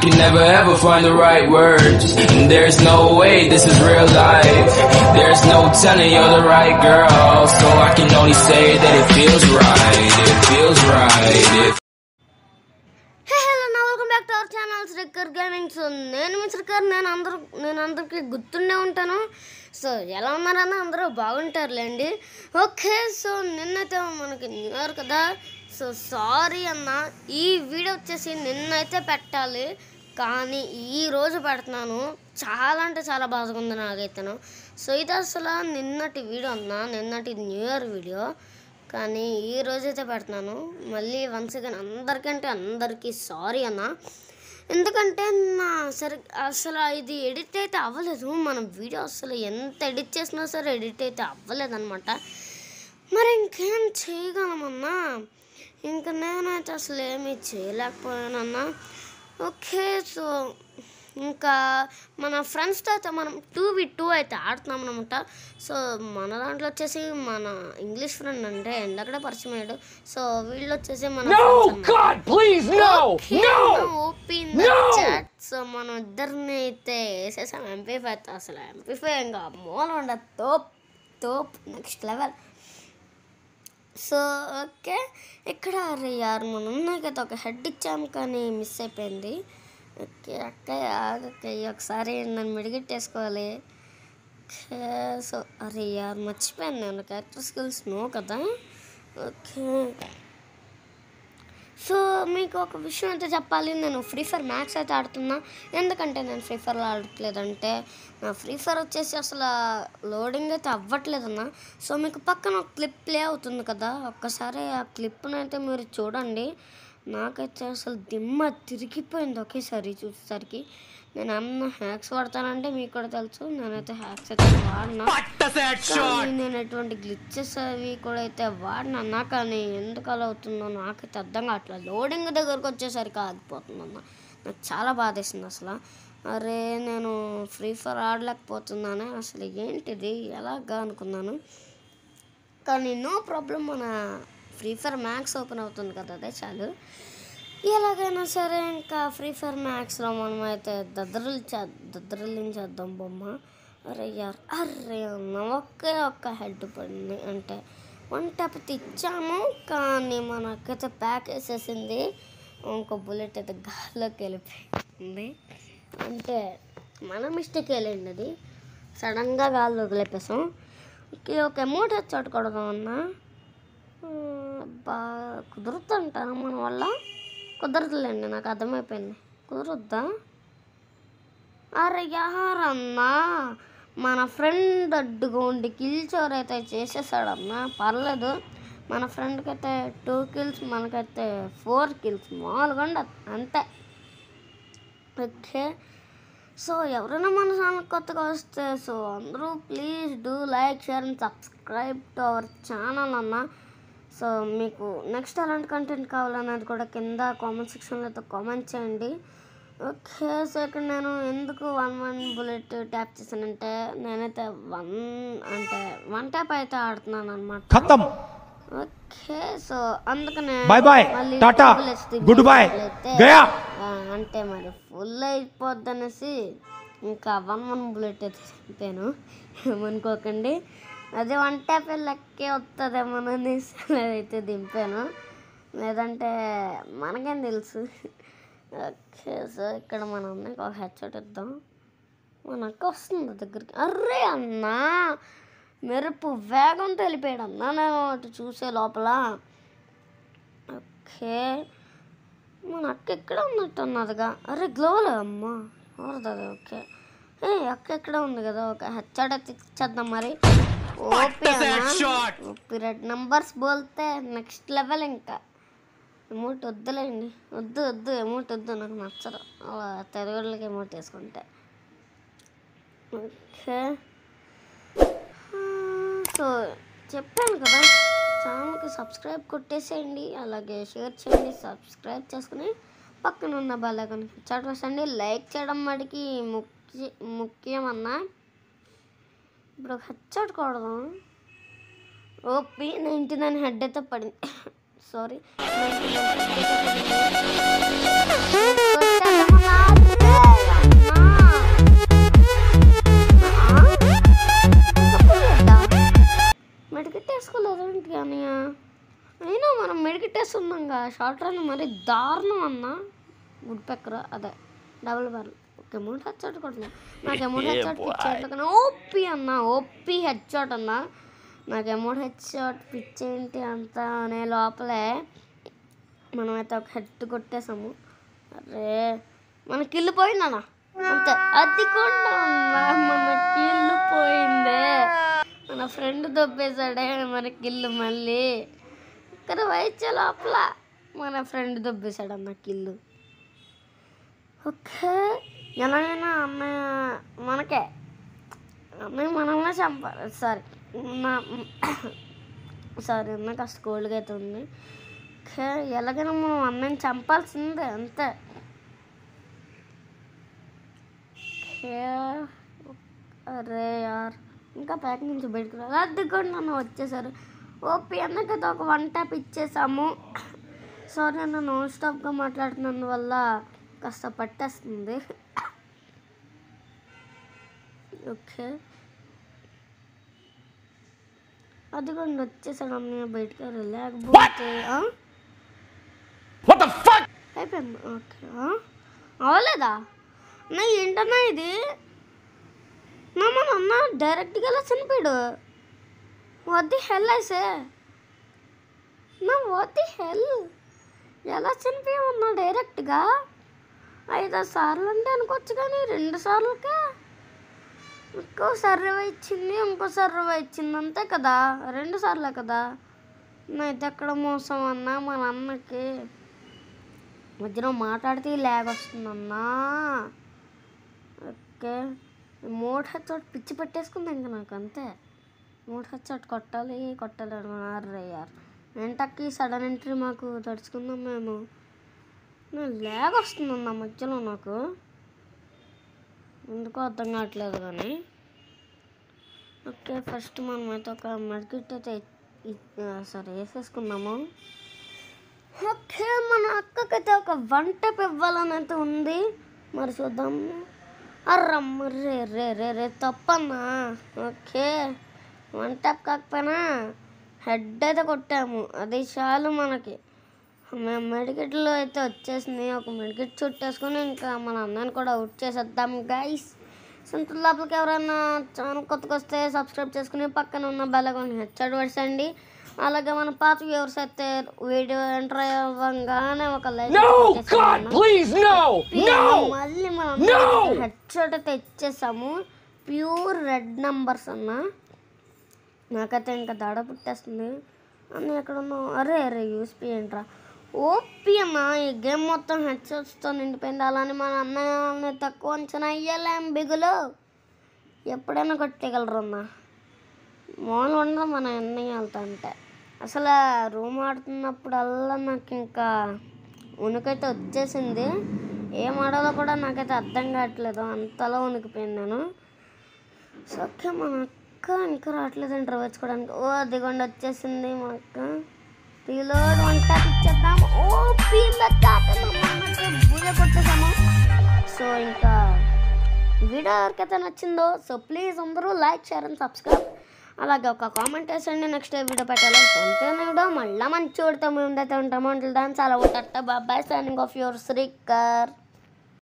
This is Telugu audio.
can never ever find the right words. And there's no way this is real life. There's no telling you're the right girl. So I can only say that it feels right. It feels right. It hey hello నా welcome back to our channel Srikar gaming so నేను మీ శ్రీకర్ నేను అందరూ నేను అందరికీ గుర్తుండే ఉంటాను సో ఎలా ఉన్నారని అందరూ బాగుంటారులేండి ఓకే సో నిన్నైతే మనకి న్యూ ఇయర్ కదా సో సారీ అన్న ఈ వీడియో వచ్చేసి నిన్నైతే పెట్టాలి కానీ ఈ రోజు పెడుతున్నాను చాలా అంటే చాలా బాగా ఉంది నాకైతేను సో ఇది అసలు నిన్నటి వీడియో అన్న నిన్నటి న్యూ ఇయర్ వీడియో కానీ ఈ రోజైతే పెడుతున్నాను మళ్ళీ వన్స్ అగైన్ అందరికంటే అందరికీ సారీ అన్న ఎందుకంటే నా సరి అసలు ఇది ఎడిట్ అయితే అవ్వలేదు మన వీడియో అసలు ఎంత ఎడిట్ చేసినా సరే ఎడిట్ అయితే అవ్వలేదు అనమాట మరి ఇంకేం చేయగలమన్నా ఇంకా నేనైతే అసలు ఏమీ చేయలేకపోయానన్నా ఓకే సో ఇంకా మన ఫ్రెండ్స్తో అయితే మనం టూ వి టూ అయితే ఆడుతున్నాం అనమాట సో మన దాంట్లో వచ్చేసి మన ఇంగ్లీష్ ఫ్రెండ్ అంటే ఎండకడే పరిచయం అయ్యాడు సో వీళ్ళు వచ్చేసి మన No, friends అన్నమాట. God, please, no, no. Open No! Chat so మనం ఇద్దరిని అయితే వేసేసాం ఎంపీ ఫైవ్ అసలు ఎంపీ ఫైవ్ ఇంకా మూల ఉండదు తోప్ తోప్ నెక్స్ట్ లెవెల్ సో ఓకే ఇక్కడ అరే యార్ మనం నాకైతే ఒక హెడ్ ఇచ్చాం కానీ మిస్ అయిపోయింది ఓకే అక్కయ్య ఆగక్కయ్య ఒకసారి నన్ను మిడిగెట్టేసుకోవాలి ఓకే సో అరే యార్ మర్చిపోయాను నేను క్యారెక్టర్ స్కిల్స్ నో కదా ఓకే సో మీకు ఒక విషయం అయితే చెప్పాలి నేను ఫ్రీ ఫైర్ మ్యాక్స్ అయితే ఆడుతున్నా ఎందుకంటే నేను ఫ్రీ ఫైర్లో ఆడట్లేదంటే నా ఫ్రీ ఫైర్ వచ్చేసి అసలు లోడింగ్ అయితే అవ్వట్లేదన్న సో మీకు పక్కన ఒక క్లిప్ ప్లే అవుతుంది కదా ఒక్కసారి ఆ క్లిప్ని అయితే మీరు చూడండి నాకైతే అసలు దిమ్మ తిరిగిపోయింది ఒకేసారి చూసేసరికి నేను ఏమన్నా హ్యాక్స్ వాడతానంటే మీకు కూడా తెలుసు నేనైతే హ్యాక్స్ అయితే వాడినా కానీ నేను ఎటువంటి గ్లిచెస్ అవి కూడా అయితే వాడినన్నా కానీ ఎందుకు అలా అవుతుందో నాకైతే అర్థం కావట్లేదు లోడింగ్ దగ్గరకు వచ్చేసరికి ఆగిపోతుందన్న నాకు చాలా బాధేసింది అసలు అరే నేను ఫ్రీ ఫైర్ ఆడలేకపోతున్నానే అసలు ఏంటిది ఎలాగా అనుకున్నాను కానీ నో ప్రాబ్లం మన ఫ్రీ ఫైర్ మ్యాక్స్ ఓపెన్ అవుతుంది కదా అదే చాలు ఎలాగైనా సరే ఇంకా ఫ్రీ ఫైర్ మ్యాక్స్లో మనం అయితే దద్దరులు చే దద్దరులించేద్దాం బొమ్మ అరే యార్ అరే అన్న ఒకే ఒక్క హెడ్ పడింది అంటే వన్ ట్యాప్ ఇచ్చాము కానీ మనకైతే ప్యాక్ వేసేసింది ఇంకో బుల్లెట్ అయితే గాల్లోకి వెళ్ళిపోయింది అంటే మన మిస్టేక్ వెళ్ళండి అది సడన్గా గాల్లో వదిలేపేసాం ఇది ఒక అమౌంట్ చోటు కొడదాం అన్నా బా కుదురుతుంటారా మన వల్ల కుదరదులేండి నాకు అర్థమైపోయింది కుదురుద్దా అరే యారన్నా మన ఫ్రెండ్ అడ్డుకోండి కిల్ చోర్ అయితే చేసేసాడన్నా పర్లేదు మన ఫ్రెండ్కి అయితే టూ కిల్స్ మనకైతే ఫోర్ కిల్స్ మామూలుగా ఉండదు అంతే ఓకే సో ఎవరైనా మన ఛానల్ కొత్తగా వస్తే సో అందరూ please do like share and subscribe to our channel అన్న సో మీకు నెక్స్ట్ ఎలాంటి కంటెంట్ కావాలన్నది కూడా కింద కామెంట్ సెక్షన్లో అయితే కామెంట్ చేయండి ఓకే సో ఇక్కడ నేను ఎందుకు వన్ వన్ బుల్లెట్ ట్యాప్ చేశానంటే నేనైతే వన్ అంటే వన్ ట్యాప్ అయితే ఆడుతున్నాను అనమాట खत्म ఓకే సో అందుకనే Bye bye. మళ్ళీ Tata. double HD Goodbye. అయితే, గయా. ఆ, అంటే మరి ఫుల్ అయిపోద్ది అనేసి ఇంకా వన్ వన్ బుల్లెట్ అయితే చంపాను ఏమనుకోకండి అదే వన్ ట్యాప్ లెక్కే వస్తుందేమోననేసి అయితే దింపాను లేదంటే మనకేం తెలుసు ఓకే సో ఇక్కడ మన అన్నకి ఒక హెడ్షాట్ ఇద్దాం మన అక్క వస్తుంది దగ్గరికి అర్రే అన్నా మెరుపు వేగంతో వెళ్ళిపోయాడు అన్నా నేను అటు చూసే లోపల ఓకే మన అక్క ఎక్కడ ఉన్నట్టు ఉన్నదిగా అరే గ్లోవలే అమ్మా ఎవరిది ఓకే ఏ అక్క ఎక్కడ ఉంది కదా ఒక హెచ్చాడ ఇచ్చేద్దాం మరి ఓపీ ఓపీ రెడ్ నంబర్స్ బోల్తే నెక్స్ట్ లెవెల్ ఇంకా అమౌంట్ వద్దులేండి వద్దు వద్దు అమౌంట్ వద్దు నాకు నచ్చదు అలా తెలుగులకి అమౌంట్ వేసుకుంటే ఓకే సో చెప్పాను కదా ఛానల్కి సబ్స్క్రైబ్ కొట్టేసేయండి అలాగే షేర్ చేయండి సబ్స్క్రైబ్ చేసుకుని పక్కన ఉన్న బెల్ ఐకాన్ చాట్ వేసండి లైక్ చేయడం మటుకి ముఖ్య ముఖ్యం అన్న ఇప్పుడు ఒక హెడ్షాట్ కొడదాం ఓపీ నైంటీ నైన్ హెడ్ అయితే పడింది sorry ninety nine short run మరి దారుణం అన్న వుడ్ పెక్కర్ అదే double bar okay amount head shot కొట్టినా నాకు అమౌంట్ హెడ్ షాట్ పిచ్చేట్లు కన్నా ఓపి అన్న ఓపి హెడ్ షాట్ అన్న నాకు అమౌంట్ హెడ్ షాట్ పిచ్చేంటి అంత అనే లోపలే మనమైతే ఒక హెడ్ కొట్టేసాము అరే మన కిల్లు పోయిందన్న అంతే అది కూడా అన్న, మన కిల్లు పోయిందే మన ఫ్రెండ్ దొబ్బేశాడే మన కిల్లు మళ్ళీ ఇక్కడ వైద్య లోపల మన ఫ్రెండ్ దొబ్బేశాడు అన్న కిల్లు ఓకే ఎలాగైనా అన్నయ్య మనకే అన్నయ్య మనల్నే చంపాలి సారీ నా సారీ అన్న కాస్త కోల్డ్గా అయితే ఉంది ఓకే ఎలాగైనా మనం అన్నయ్యని చంపాల్సిందే అంతే ఓకే అరే యార్ ఇంకా ప్యాక్ నుంచి బయటకు రాదు అది కూడా నన్ను వచ్చేసారు ఓపి అన్నకైతే ఒక వన్ ట్యాప్ ఇచ్చేసాము సారీ అన్న నాన్ స్టాప్గా మాట్లాడుతున్నందువల్ల కాస్త పట్టేస్తుంది ఓకే అది కూడా వచ్చేసాడు అన్నయ్య బయటకు లేకపోతే ఆ? What the fuck? అయిపోయింది ఓకే ఆ? అవ్వలేదా అన్న ఏంటన్నా ఇది నా మన అన్న డైరెక్ట్గా ఎలా చనిపోయాడు వద్ది హెల్ అయితే నా వద్ది హెల్ ఎలా చనిపోయామన్నా డైరెక్ట్గా ఐదారు సార్లు అంటే అనుకోవచ్చు కానీ రెండు సార్లుకే ఇంకో సర్వ ఇచ్చింది ఇంకో సర్వ ఇచ్చింది అంతే కదా రెండు సార్లే కదా నా ఇది ఎక్కడ మోసం అన్నా మన అన్నకి మధ్యలో మాట్లాడితే ల్యాగ్ వస్తుందన్నా ఓకే మూడు హెచ్చోట్ పిచ్చి పెట్టేసుకుంది ఇంకా నాకు అంతే మూడు హెచ్చోట్ కొట్టాలి కొట్టాలి అన్నారు ఏంటక్కి సడన్ ఎంట్రీ మాకు తడుచుకుందాం మేము ల్యాగ్ వస్తుందన్న మధ్యలో నాకు ఎందుకో అర్థం కావట్లేదు కానీ ఓకే ఫస్ట్ మనం అయితే ఒక మెడికిట్ అయితే సరే వేసేసుకుందాము ఓకే మన అక్కకైతే ఒక వంట ఇవ్వాలని అయితే ఉంది మరి చూద్దాం అర్రమ్మ రే రే రే రే తప్పన్నా ఓకే వన్ టైప్ కాకపోయినా హెడ్ అయితే కొట్టాము అది చాలు మనకి మేము మెడికెట్లో అయితే వచ్చేసింది ఒక మెడికెట్ చుట్టేసుకొని ఇంకా మన అన్నని కూడా అవుట్ చేసేద్దాం గైస్ సొంత లోపలికి ఎవరైనా ఛానల్ కొత్తగా వస్తే సబ్స్క్రైబ్ చేసుకుని పక్కన ఉన్న బెల్ ఐకాన్ హెచ్చడి పడిసండి అలాగే మన పాత వ్యూవర్స్ అయితే వీడియో ఎంటర్ అవ్వగానే ఒక like No! God, please, no! No! మళ్ళీ మనం No! హెడ్ షాట్ అయితే ఇచ్చేసాము ప్యూర్ రెడ్ నంబర్స్ అన్న నాకైతే ఇంకా దడ పుట్టేస్తుంది అన్న ఎక్కడ ఉన్నావు అరే అరే యూస్పీ ఏంట్రా ఓపీ అన్న ఈ గేమ్ మొత్తం హెడ్ షాట్స్తో నిండిపోయింది అలానే మన అన్నయ్యని తక్కువ అంచనా అయ్యలేం బిగులు ఎప్పుడైనా కొట్టగలరు అన్న మామూలు ఉండదు మన అన్నయ్య వెళ్తాంటే అసలు రూమ్ ఆడుతున్నప్పుడల్లా నాకు ఇంకా ఉనికైతే వచ్చేసింది ఏం ఆడాలో కూడా నాకైతే అర్థం కావట్లేదు అంతలా ఉనికిపోయింది నేను సో ఓకే మన అక్క ఇంకా రావట్లేదు ఇంటర్ వచ్చుకోవడానికి ఓ దిగొండి వచ్చేసింది మా అక్క రీలోడ్ వంట ఇచ్చేద్దాం ఓ పీల పూజ కొట్టేసాము సో ఇంకా వీడియో ఎవరికైతే నచ్చిందో సో ప్లీజ్ అందరూ లైక్ షేర్ అండ్ సబ్స్క్రైబ్ అలాగే ఒక కామెంట్ వేసండి నెక్స్ట్ వీడియో పెట్టాలి అంతేనా వీడియో మళ్ళీ మంచి చూడతాము ముందైతే ఉంటాము అంటే దాన్ని చాలా ఉంటా బాబాయ్ సైనింగ్ ఆఫ్ యువర్ శ్రీకర్